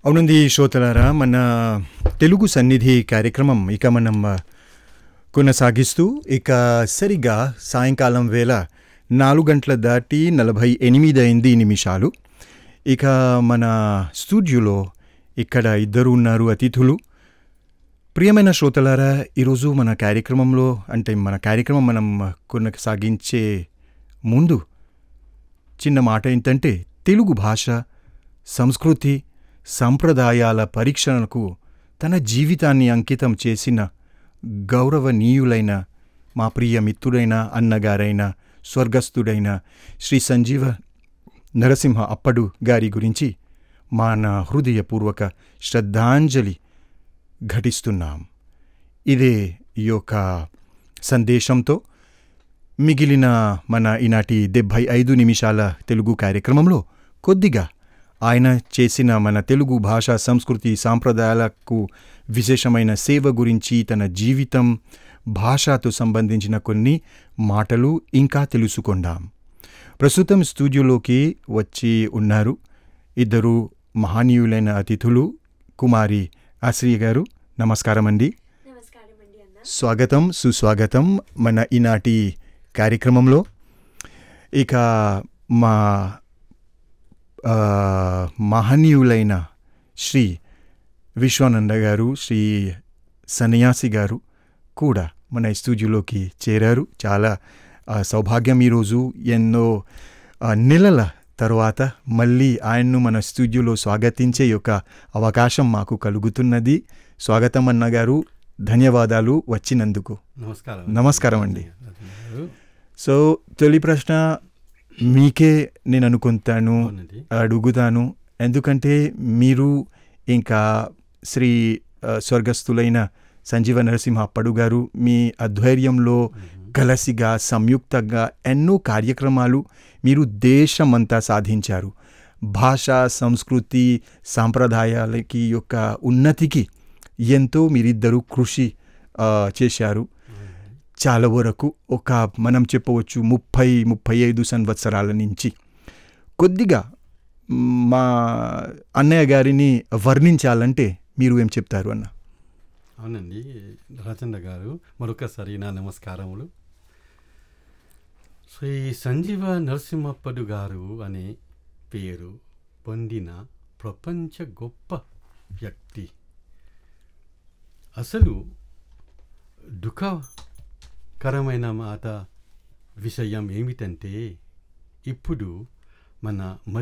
అవునంది శ్రోతలారా మన తెలుగు సన్నిధి కార్యక్రమం ఇక మనం ఆ, కొనసాగిస్తూ ఇక సరిగా సాయంకాలం వేళ నాలుగు గంటల దాటి నలభై ఎనిమిది అయింది నిమిషాలు ఇక మన స్టూడియోలో ఇక్కడ ఇద్దరు ఉన్నారు అతిథులు ప్రియమైన శ్రోతలారా ఈరోజు మన కార్యక్రమంలో అంటే మన కార్యక్రమం మనం కొనసాగించే ముందు చిన్న మాట ఏంటంటే తెలుగు భాష సంస్కృతి సంప్రదాయాల పరీక్షణకు తన జీవితాన్ని అంకితం చేసిన గౌరవనీయులైన మా ప్రియ మిత్రుడైన అన్నగారైన స్వర్గస్థుడైన శ్రీ సంజీవ నరసింహ అప్పడు గారి గురించి మన హృదయపూర్వక శ్రద్ధాంజలి ఘటిస్తున్నాం ఇదే ఈ యొక్క సందేశంతో మిగిలిన మన ఈనాటి డెబ్భై ఐదు నిమిషాల తెలుగు కార్యక్రమంలో కొద్దిగా ఆయన చేసిన మన తెలుగు భాష సంస్కృతి సాంప్రదాయాలకు విశేషమైన సేవ గురించి తన జీవితం భాషతో సంబంధించిన కొన్ని మాటలు ఇంకా తెలుసుకుందాం ప్రస్తుతం స్టూడియోలోకి వచ్చి ఉన్నారు ఇద్దరు మహనీయులైన అతిథులు కుమారి ఆశ్రియ గారు నమస్కారం అండి నమస్కారం అండి అన్న స్వాగతం సుస్వాగతం మన ఈనాటి కార్యక్రమంలో ఇక మా ఆ, మహనీయులైన శ్రీ విశ్వానంద గారు శ్రీ సన్యాసి గారు కూడా మన స్టూడియోలోకి చేరారు చాలా ఆ, సౌభాగ్యం ఈరోజు ఎన్నో ఆ, నెలల తర్వాత మళ్ళీ ఆయన్ను మన స్టూడియోలో స్వాగతించే యొక్క అవకాశం మాకు కలుగుతున్నది స్వాగతం అన్నగారు ధన్యవాదాలు వచ్చినందుకు నమస్కారం నమస్కారం అండి. రత్న సో తొలి ప్రశ్న మీకే నేను అనుకుంటాను అవునండి అడుగుతాను ఎందుకంటే మీరు ఇంకా శ్రీ ఆ, స్వర్గస్థులైన సంజీవ నరసింహ అప్పడు గారు మీ అధ్వర్యంలో కలసిగా సంయుక్తంగా ఎన్నో కార్యక్రమాలు మీరు దేశమంతా సాధించారు భాష సంస్కృతి సాంప్రదాయాలకి యొక్క ఉన్నతికి ఎంతో మీరిద్దరూ కృషి ఆ, చేశారు చాలా వరకు ఒక మనం చెప్పవచ్చు ముప్పై ముప్పై ఐదు సంవత్సరాల నుంచి కొద్దిగా మా అన్నయ్య గారిని వర్ణించాలంటే మీరు ఏం చెప్తారు అన్న అవునండి రాచండ గారు మరొకసారి నా నమస్కారములు శ్రీ సంజీవ నరసింహప్పడు గారు అనే పేరు పొందిన ప్రపంచ గొప్ప వ్యక్తి అసలు దుఃఖకరమైన మాట విషయం ఏమిటంటే ఇప్పుడు మన